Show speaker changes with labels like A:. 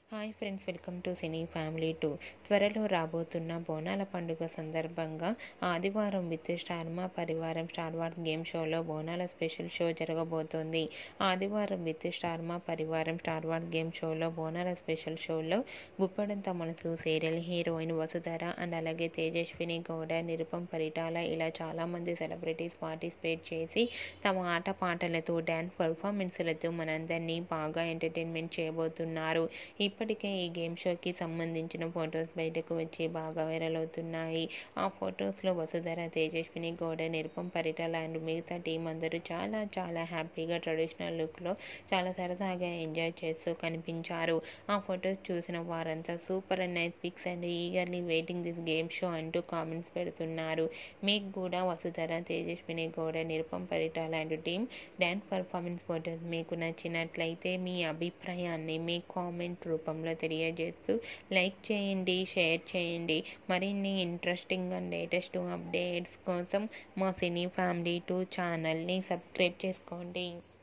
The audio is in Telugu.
A: hi friends welcome to cine family two త్వరలో రాబోతున్న బోనాల పండుగ సందర్భంగా ఆదివారం విత్ స్టార్మా పరివారం స్టార్ వార్స్ గేమ్ షోలో బోనాల స్పెషల్ షో జరగబోతోంది ఆదివారం విత్ స్టార్మా పరివారం స్టార్ వార్స్ గేమ్ షోలో బోనాల స్పెషల్ షోలో గుప్పడంత మనసు సీరియల్ హీరోయిన్ వసుధర అండ్ అలాగే తేజస్విని గౌడ నిరుపం పరిటాల ఇలా చాలామంది సెలబ్రిటీస్ పార్టిసిపేట్ చేసి తమ ఆట పాటలతో డ్యాన్స్ పర్ఫార్మెన్స్లతో మనందరినీ బాగా ఎంటర్టైన్మెంట్ చేయబోతున్నారు ఇప్పటికే ఈ గేమ్ షోకి సంబంధించిన ఫొటోస్ బయటకు వచ్చి బాగా వైరల్ అవుతున్నాయి ఆ ఫొటోస్లో వసుధర తేజస్విని గౌడ నిరుపం పరిటాల అండ్ మిగతా టీం అందరూ చాలా చాలా హ్యాపీగా ట్రెడిషనల్ లుక్లో చాలా సరదాగా ఎంజాయ్ చేస్తూ కనిపించారు ఆ ఫొటోస్ చూసిన వారంతా super and nice pics and eagerly waiting this game show అంటూ కామెంట్స్ పెడుతున్నారు మీకు కూడా Vasudhara Tejaswini Gowda Nirupam Paritala and team dance performance photos మీకు నచ్చినట్లయితే మీ అభిప్రాయాన్ని మీ కామెంట్ రూపంలో తెలియజేస్తూ లైక్ చేయండి షేర్ చేయండి మరిన్ని ఇంట్రెస్టింగ్ అండ్ లేటెస్ట్ అప్డేట్స్ కోసం మా సినీ ఫ్యామిలీ టూ ఛానల్ని సబ్స్క్రైబ్ చేసుకోండి